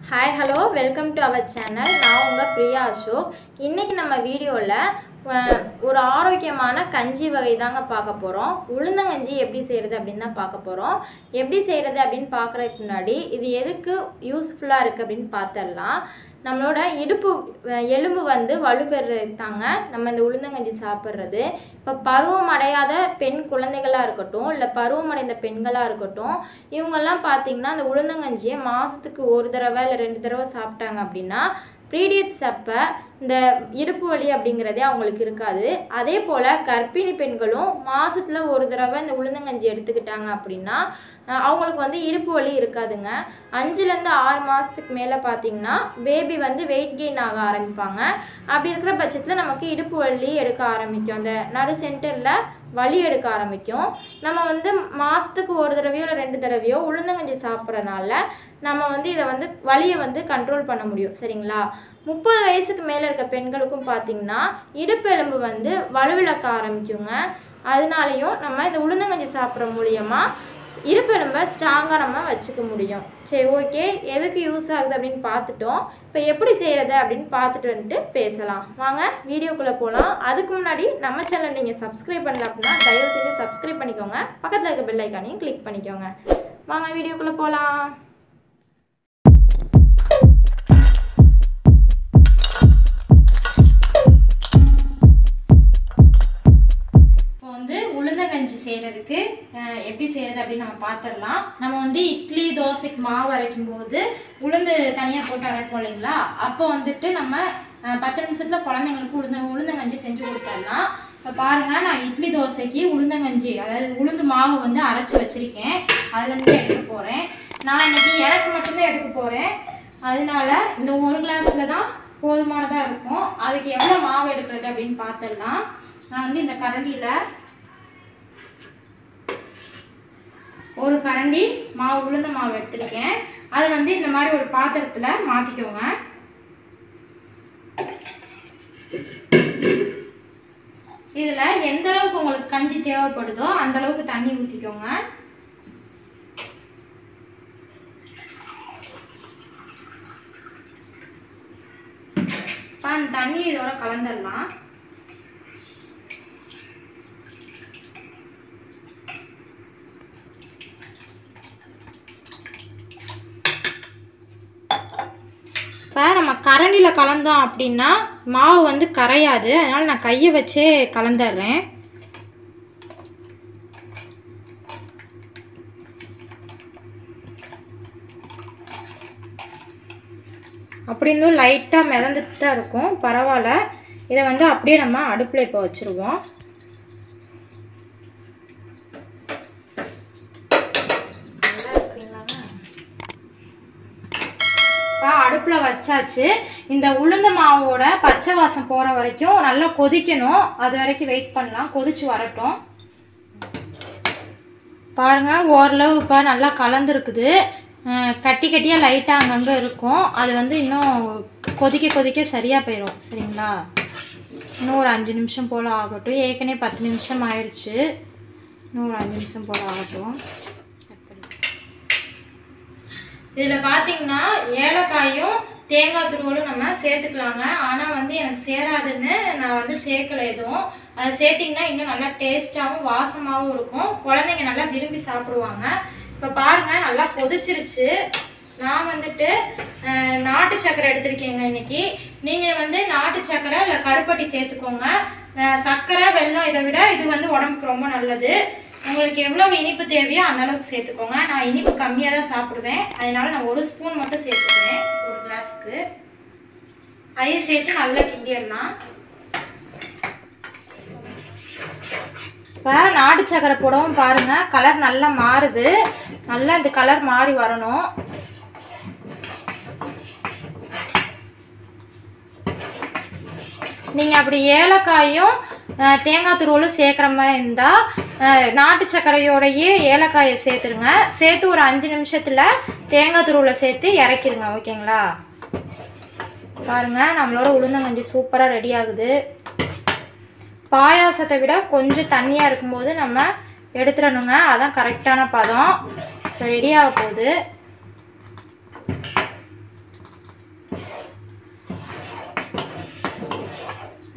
Hi hello welcome to our channel நான் உங்கள் பிரியா அசோக் இன்றைக்கி நம்ம வீடியோவில் ஒரு ஆரோக்கியமான கஞ்சி வகை தாங்க பார்க்க போகிறோம் உளுந்தங்கஞ்சி எப்படி செய்கிறது அப்படின்னு தான் பார்க்க போகிறோம் எப்படி செய்கிறது அப்படின்னு பார்க்குறதுக்கு முன்னாடி இது எதுக்கு யூஸ்ஃபுல்லாக இருக்குது அப்படின்னு பார்த்துடலாம் நம்மளோட இடுப்பு அஹ், எலும்பு வந்து வலுப்பெறது தாங்க நம்ம இந்த உளுந்தங்கஞ்சி சாப்பிட்றது இப்போ பருவம் அடையாத பெண் குழந்தைகளாக இருக்கட்டும் இல்லை பருவம் அடைந்த பெண்களாக இருக்கட்டும் இவங்கெல்லாம் பார்த்தீங்கன்னா அந்த உளுந்தங்கஞ்சியை மாதத்துக்கு ஒரு தடவை இல்லை ரெண்டு தடவை சாப்பிட்டாங்க அப்படின்னா ப்ரீடியட்ஸ் அப்போ இந்த இடுப்பு வலி அப்படிங்கிறதே அவங்களுக்கு இருக்காது அதே போல் கர்ப்பிணி பெண்களும் மாசத்துல ஒரு தடவை இந்த உளுந்தங்கஞ்சி எடுத்துக்கிட்டாங்க அப்படின்னா அஹ், அவங்களுக்கு வந்து இடுப்பு வலி இருக்காதுங்க அஞ்சுலேருந்து ஆறு மாதத்துக்கு மேலே பார்த்தீங்கன்னா பேபி வந்து வெயிட் கெயின் ஆக ஆரம்பிப்பாங்க அப்படி இருக்கிற பட்சத்தில் நமக்கு இடுப்பு வலி எடுக்க ஆரம்பிக்கும் அந்த நடு சென்டரில் வலி எடுக்க ஆரம்பிக்கும் நம்ம வந்து மாதத்துக்கு ஒரு தடவையோ இல்லை ரெண்டு தடவையோ உளுந்தங்கஞ்சி சாப்பிட்றனால நம்ம வந்து இதை வந்து வலியை வந்து கண்ட்ரோல் பண்ண முடியும் சரிங்களா முப்பது வயசுக்கு மேலே இருக்க பெண்களுக்கும் பார்த்தீங்கன்னா இடுப்பெலும்பு வந்து வலுவிழக்க ஆரம்பிக்குங்க அதனாலையும் நம்ம இந்த உளுந்தங்கஞ்சி சாப்பிட்ற மூலியமா இடுப்பெலும்பை ஸ்ட்ராங்காக நம்ம வச்சுக்க முடியும் சரி ஓகே எதுக்கு யூஸ் ஆகுது அப்படின்னு பார்த்துட்டோம் இப்போ எப்படி செய்கிறது அப்படின்னு பார்த்துட்டு வந்துட்டு பேசலாம் வாங்க வீடியோக்குள்ளே போகலாம் அதுக்கு முன்னாடி நம்ம சேனல் நீங்கள் சப்ஸ்கிரைப் பண்ணல அப்படின்னா தயவு செஞ்சு சப்ஸ்கிரைப் பண்ணிக்கோங்க பக்கத்தில் இருக்க பெல் ஐக்கானையும் கிளிக் பண்ணிக்கோங்க வாங்க வீடியோக்குள்ளே போகலாம் இப்போ வந்து உளுந்தங்கஞ்சி செய்கிறதுக்கு எப்படி செய்கிறது அப்படின்னு நம்ம பார்த்துடலாம் நம்ம வந்து இட்லி தோசைக்கு மாவு அரைக்கும் போது உளுந்து தனியாக போட்டு அரைப்போம் இல்லைங்களா அப்போ வந்துட்டு நம்ம அஹ், பத்து நிமிஷத்தில் குழந்தைங்களுக்கு உளுந்த உளுந்தங்கஞ்சி செஞ்சு கொடுத்துடலாம் இப்போ பாருங்கள் நான் இட்லி தோசைக்கு உளுந்தங்கஞ்சி அதாவது உளுந்து மாவு வந்து அரைச்சி வச்சுருக்கேன் அதுலேருந்து எடுக்க போகிறேன் நான் இன்னைக்கு எனக்கு மட்டும்தான் எடுக்க போகிறேன் அதனால இந்த ஒரு கிளாஸில் தான் போதுமானதாக இருக்கும் அதுக்கு எவ்வளோ மாவு எடுக்கிறது அப்படின்னு பார்த்துடலாம் நான் வந்து இந்த கரண்டியில் ஒரு கரண்டி மாவு உளுந்த மாவு எடுத்திருக்கேன் அதை வந்து இந்த மாதிரி ஒரு பாத்திரத்தில் மாற்றிக்கோங்க இதில் எந்த அளவுக்கு உங்களுக்கு கஞ்சி தேவைப்படுதோ அந்த அளவுக்கு தண்ணி ஊற்றிக்கோங்க இப்போ அந்த தண்ணி இதோட கலந்துடலாம் இப்போ நம்ம கரண்டியில் கலந்தோம் அப்படின்னா மாவு வந்து கரையாது அதனால் நான் கையை வச்சே கலந்துடுறேன் அப்படி இருந்தும் லைட்டாக மிதந்துட்டு தான் இருக்கும் பரவாயில்ல இதை வந்து அப்படியே நம்ம அடுப்பில் இப்போ வச்சுருவோம் இப்போ அடுப்பில் வச்சாச்சு இந்த உளுந்த மாவோட பச்சை வாசம் போகிற வரைக்கும் நல்லா கொதிக்கணும் அது வரைக்கும் வெயிட் பண்ணலாம் கொதிச்சு வரட்டும் பாருங்க ஓரளவு இப்போ நல்லா கலந்துருக்குது அஹ் கட்டி கட்டியாக லைட்டாக அங்கங்கே இருக்கும் அது வந்து இன்னும் கொதிக்க கொதிக்க சரியாக போயிடும் சரிங்களா இன்னும் ஒரு அஞ்சு நிமிஷம் போல் ஆகட்டும் ஏற்கனவே பத்து நிமிஷம் ஆயிடுச்சு இன்னும் ஒரு அஞ்சு நிமிஷம் போல் ஆகட்டும் இதில் பார்த்தீங்கன்னா ஏலக்காயும் தேங்காய் துருவலும் நம்ம சேர்த்துக்கலாங்க ஆனால் வந்து எனக்கு சேராதுன்னு நான் வந்து சேர்க்கல எதுவும் அதை சேர்த்திங்கன்னா இன்னும் நல்லா டேஸ்ட்டாகவும் வாசமாகவும் இருக்கும் குழந்தைங்க நல்லா விரும்பி சாப்பிடுவாங்க இப்போ பாருங்க நல்லா கொதிச்சிருச்சு நான் வந்துட்டு அஹ், நாட்டு சக்கரை எடுத்திருக்கேங்க இன்னைக்கு நீங்கள் வந்து நாட்டு சக்கரை இல்லை கருப்பட்டி சேர்த்துக்கோங்க அஹ், சர்க்கரை வெல்லம் இதை விட இது வந்து உடம்புக்கு ரொம்ப நல்லது உங்களுக்கு எவ்வளவு இனிப்பு தேவையோ அந்த அளவுக்கு சேர்த்துக்கோங்க நான் இனிப்பு கம்மியாக தான் சாப்பிடுவேன் அதனால நான் ஒரு ஸ்பூன் மட்டும் சேர்த்துக்கிறேன் ஒரு கிளாஸ்க்கு அதையும் சேர்த்து நல்லா கிண்டிடலாம் இப்போ நாட்டு சக்கரை போடவும் பாருங்க கலர் நல்லா மாறுது நல்லா இந்த கலர் மாறி வரணும் நீங்கள் அப்படி ஏலக்காயும் அஹ், தேங்காய் துருவலும் சேர்க்குற மாதிரி இருந்தால் நாட்டு சர்க்கரையோடையே ஏலக்காயை சேர்த்துருங்க சேர்த்து ஒரு அஞ்சு நிமிஷத்தில் தேங்காய் துருவலை சேர்த்து இறக்கிருங்க ஓகேங்களா பாருங்கள் நம்மளோட உளுந்தங்கஞ்சி சூப்பராக ரெடி ஆகுது பாயாசத்தை விட கொஞ்சம் தண்ணியாக இருக்கும்போது நம்ம எடுத்துடணுங்க அதான் கரெக்டான பதம் இப்போ ரெடி ஆக போகுது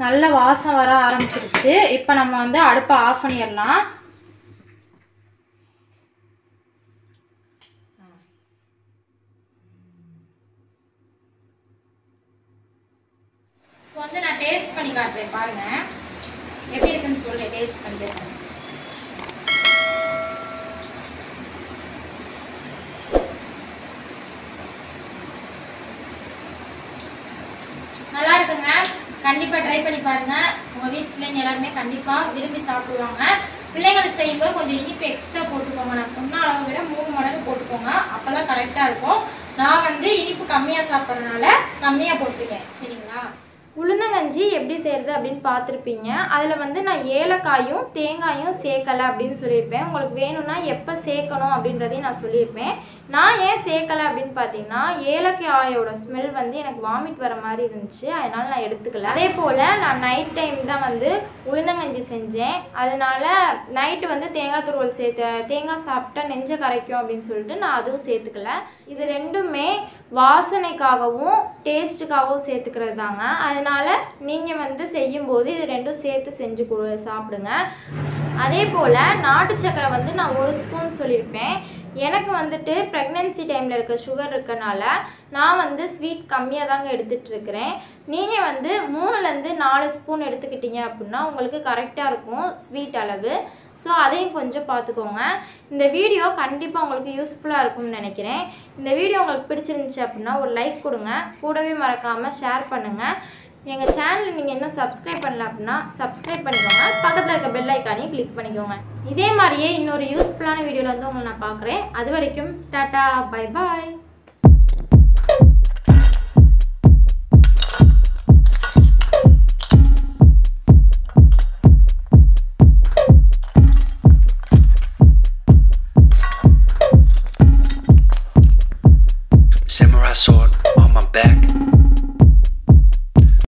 நல்ல வாசம் வர ஆரம்பிச்சிருச்சு இப்போ நம்ம வந்து அடுப்பை ஆஃப் பண்ணிடலாம் இப்போ வந்து நான் டேஸ்ட் பண்ணி காட்டுறேன் பாருங்க எப்படி இருக்குன்னு சொல்லுங்க டேஸ்ட் பண்ணிட்டு நல்லா இருக்குங்க கண்டிப்பா ட்ரை பண்ணி பாருங்க உங்க வீட்டு பிள்ளைங்க எல்லாருமே கண்டிப்பா விரும்பி சாப்பிடுவாங்க பிள்ளைங்களுக்கு செய்யும்போது கொஞ்சம் இனிப்பு எக்ஸ்ட்ரா போட்டுக்கோங்க நான் சொன்ன அளவை விட மூணு மடங்கு போட்டுக்கோங்க அப்பதான் கரெக்டா இருக்கும் நான் வந்து இனிப்பு கம்மியா சாப்பிட்றதுனால கம்மியா போட்டுருக்கேன் சரிங்களா உளுந்தங்கஞ்சி எப்படி செய்கிறது அப்படின்னு பார்த்துருப்பீங்க அதில் வந்து நான் ஏலக்காயும் தேங்காயும் சேர்க்கலை அப்படின்னு சொல்லியிருப்பேன் உங்களுக்கு வேணும்னா எப்போ சேர்க்கணும் அப்படின்றதையும் நான் சொல்லியிருப்பேன் நான் ஏன் சேர்க்கலை அப்படின்னு பார்த்தீங்கன்னா ஏலக்காயோட ஸ்மெல் வந்து எனக்கு வாமிட் வர மாதிரி இருந்துச்சு அதனால நான் எடுத்துக்கல அதே போல் நான் நைட் டைம் தான் வந்து உளுந்தங்கஞ்சி செஞ்சேன் அதனால நைட்டு வந்து தேங்காய் துருவல் சேர்த்த தேங்காய் சாப்பிட்டா நெஞ்ச கரைக்கும் அப்படின்னு சொல்லிட்டு நான் அதுவும் சேர்த்துக்கல இது ரெண்டுமே வாசனைக்காகவும் டேஸ்ட்டுக்காகவும் சேர்த்துக்கிறது தாங்க அதனால நீங்கள் வந்து செய்யும்போது இது ரெண்டும் சேர்த்து செஞ்சு கொடு சாப்பிடுங்க அதே போல் நாட்டு சக்கரை வந்து நான் ஒரு ஸ்பூன் சொல்லியிருப்பேன் எனக்கு வந்துட்டு ப்ரெக்னென்சி டைமில் இருக்க சுகர் இருக்கனால நான் வந்து ஸ்வீட் கம்மியாக தாங்க எடுத்துகிட்டு இருக்கிறேன் நீங்கள் வந்து மூணுலேருந்து நாலு ஸ்பூன் எடுத்துக்கிட்டீங்க அப்படின்னா உங்களுக்கு கரெக்டாக இருக்கும் ஸ்வீட் அளவு ஸோ அதையும் கொஞ்சம் பார்த்துக்கோங்க இந்த வீடியோ கண்டிப்பாக உங்களுக்கு யூஸ்ஃபுல்லாக இருக்கும்னு நினைக்கிறேன் இந்த வீடியோ உங்களுக்கு பிடிச்சிருந்துச்சு அப்படின்னா ஒரு லைக் கொடுங்க கூடவே மறக்காமல் ஷேர் பண்ணுங்கள் எங்கள் சேனல் நீங்கள் இன்னும் சப்ஸ்கிரைப் பண்ணல அப்படின்னா சப்ஸ்கிரைப் பண்ணிக்கோங்க பக்கத்தில் இருக்க பெல் ஐக்கானையும் கிளிக் பண்ணிக்கோங்க இதே மாதிரியே இன்னொரு யூஸ்ஃபுல்லான வீடியோவில் வந்து உங்களை நான் பார்க்குறேன் அது வரைக்கும் tata bye bye Samurai sword on my back.